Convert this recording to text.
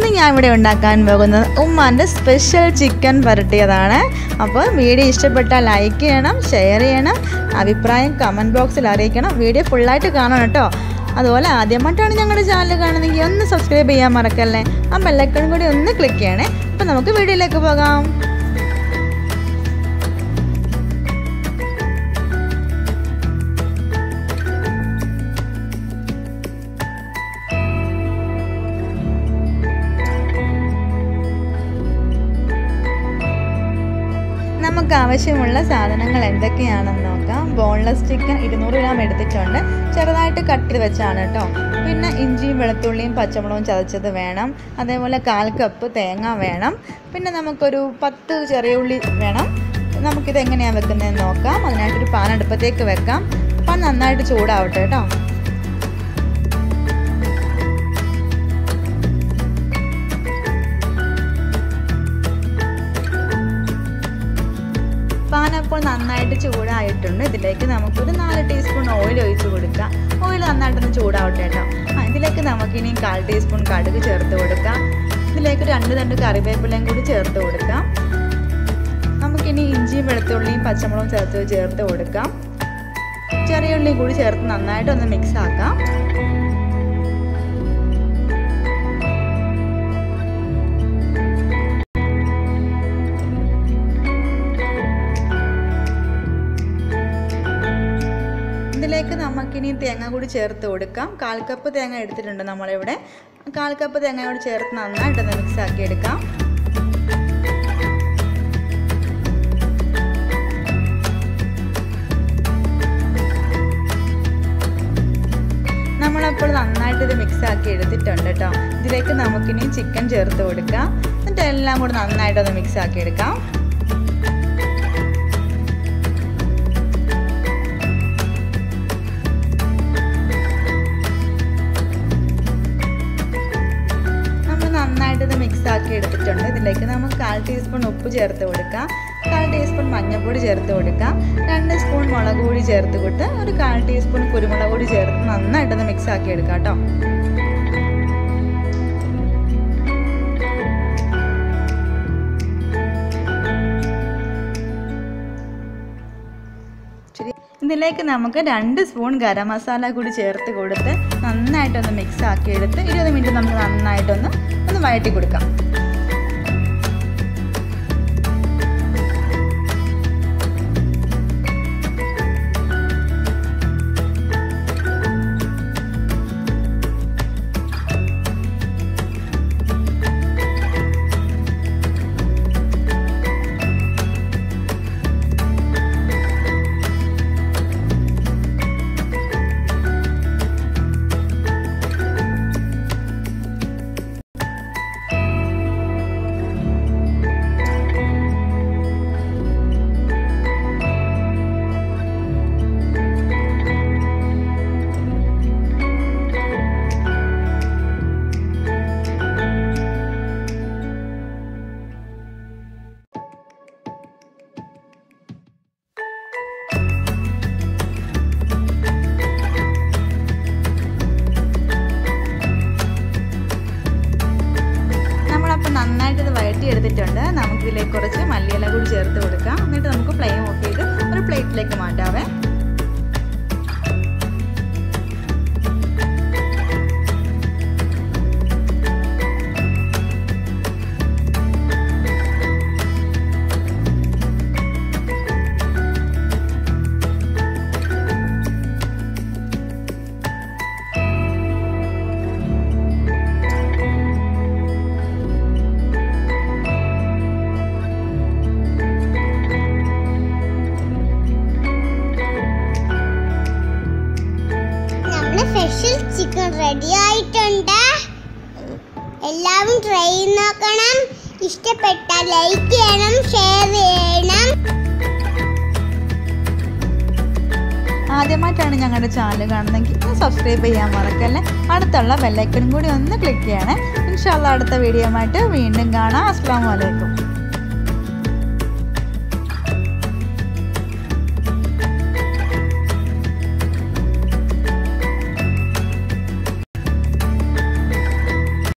ഇന്ന് ഞാൻ ഇവിടെ ഉണ്ടാക്കാൻ പോകുന്നത് ഉമ്മാൻ്റെ സ്പെഷ്യൽ ചിക്കൻ പുരട്ടിയതാണ് അപ്പോൾ വീഡിയോ ഇഷ്ടപ്പെട്ടാൽ ലൈക്ക് ചെയ്യണം ഷെയർ ചെയ്യണം അഭിപ്രായം കമൻറ്റ് ബോക്സിൽ അറിയിക്കണം വീഡിയോ ഫുള്ളായിട്ട് കാണണം കേട്ടോ അതുപോലെ ആദ്യമായിട്ടാണ് ഞങ്ങളുടെ ചാനൽ കാണുന്നതെങ്കിൽ ഒന്ന് സബ്സ്ക്രൈബ് ചെയ്യാൻ മറക്കല്ലേ ആ ബെല്ലൈക്കൺ കൂടി ഒന്ന് ക്ലിക്ക് ചെയ്യണേ അപ്പോൾ നമുക്ക് വീഡിയോയിലേക്ക് പോകാം നമുക്ക് ആവശ്യമുള്ള സാധനങ്ങൾ എന്തൊക്കെയാണെന്ന് നോക്കാം ബോൺലെസ് ചിക്കൻ ഇരുന്നൂറ് ഗ്രാം എടുത്തിട്ടുണ്ട് ചെറുതായിട്ട് കട്ട് ചെയ്ത് വെച്ചാണ് കേട്ടോ പിന്നെ ഇഞ്ചിയും വെളുത്തുള്ളിയും പച്ചമുളകും ചതച്ചത് വേണം അതേപോലെ കാൽ കപ്പ് തേങ്ങ വേണം പിന്നെ നമുക്കൊരു പത്ത് ചെറിയ ഉള്ളി വേണം നമുക്കിത് എങ്ങനെയാണ് വെക്കുന്നതെന്ന് നോക്കാം അതിനായിട്ടൊരു പാൻ അടുപ്പത്തേക്ക് വെക്കാം പാൻ നന്നായിട്ട് ചൂടാവട്ടെ കേട്ടോ പാൻ അപ്പോൾ നന്നായിട്ട് ചൂടായിട്ടുണ്ട് ഇതിലേക്ക് നമുക്കൊരു നാല് ടീസ്പൂൺ ഓയിൽ ഒഴിച്ച് കൊടുക്കാം ഓയിൽ നന്നായിട്ടൊന്ന് ചൂടാവട്ടെ കേട്ടോ ആ ഇതിലേക്ക് നമുക്കിനി കാൽ ടീസ്പൂൺ കടുക് ചേർത്ത് കൊടുക്കാം ഇതിലേക്ക് രണ്ട് രണ്ട് കറിവേപ്പിലയും കൂടി ചേർത്ത് കൊടുക്കാം നമുക്കിനി ഇഞ്ചിയും വെളുത്തുള്ളിയും പച്ചമുളകും ചേർത്ത് ചേർത്ത് കൊടുക്കാം ചെറിയ ഉള്ളിയും കൂടി ചേർത്ത് നന്നായിട്ട് ഒന്ന് മിക്സ് ആക്കാം ഇതിലേക്ക് നമുക്കിനി തേങ്ങ കൂടി ചേർത്ത് കൊടുക്കാം കാൽ കപ്പ് തേങ്ങ എടുത്തിട്ടുണ്ട് നമ്മളിവിടെ കാൽ കപ്പ് തേങ്ങ കൂടി ചേർത്ത് നന്നായിട്ടൊന്ന് മിക്സ് ആക്കി എടുക്കാം നമ്മളപ്പോൾ നന്നായിട്ട് ഇത് മിക്സ് ആക്കി എടുത്തിട്ടുണ്ട് കേട്ടോ ഇതിലേക്ക് നമുക്കിനി ചിക്കൻ ചേർത്ത് കൊടുക്കാം എന്നിട്ട് എല്ലാം കൂടി നന്നായിട്ടൊന്ന് മിക്സ് ആക്കി എടുക്കാം നന്നായിട്ട് ഇത് മിക്സ് ആക്കി എടുത്തിട്ടുണ്ട് ഇതിലേക്ക് നമുക്ക് കാൽ ടീസ്പൂൺ ഉപ്പ് ചേർത്ത് കൊടുക്കാം കാൽ ടീസ്പൂൺ മഞ്ഞൾപ്പൊടി ചേർത്ത് കൊടുക്കാം രണ്ട് സ്പൂൺ മുളക് പൊടി ചേർത്ത് കൊടുത്ത് ഒരു കാൽ ടീസ്പൂൺ കുരുമുളക് പൊടി ചേർത്ത് നന്നായിട്ടൊന്ന് മിക്സ് ആക്കി എടുക്കാം കേട്ടോ ഇതിലേക്ക് നമുക്ക് രണ്ട് സ്പൂൺ ഗരം മസാല കൂടി ചേർത്ത് കൊടുത്ത് നന്നായിട്ടൊന്ന് മിക്സ് ആക്കി എടുത്ത് ഇരുപത് മിനിറ്റ് നമുക്ക് നന്നായിട്ടൊന്ന് ഒന്ന് വഴറ്റി കൊടുക്കാം നമ്മളപ്പോൾ നന്നായിട്ട് ഇത് വഴറ്റി എടുത്തിട്ടുണ്ട് നമുക്കിതിലേക്ക് കുറച്ച് മല്ലിയില കൂടി ചേർത്ത് കൊടുക്കാം എന്നിട്ട് നമുക്ക് ഫ്ലെയിം ഓഫ് ചെയ്ത് ഒരു പ്ലേറ്റിലേക്ക് മാറ്റാവേ സ്പെഷ്യൽ ചിക്കൻ റെഡി ആയിട്ടുണ്ട് എല്ലാവരും ട്രൈ ചെയ്ത് നോക്കണം ഇഷ്ടപ്പെട്ടാൽ ലൈക്ക് ചെയ്യണം ഷെയർ ചെയ്യണം ആദ്യമായിട്ടാണ് ഞങ്ങളുടെ ചാനൽ കാണുന്നതെങ്കിൽ സബ്സ്ക്രൈബ് ചെയ്യാൻ മറക്കല്ലേ അടുത്തുള്ള ബെല്ലൈക്കൺ കൂടി ഒന്ന് ക്ലിക്ക് ചെയ്യണേ ഇൻഷാല്ല അടുത്ത വീഡിയോ ആയിട്ട് വീണ്ടും കാണാം അസ്സാം വലൈക്കും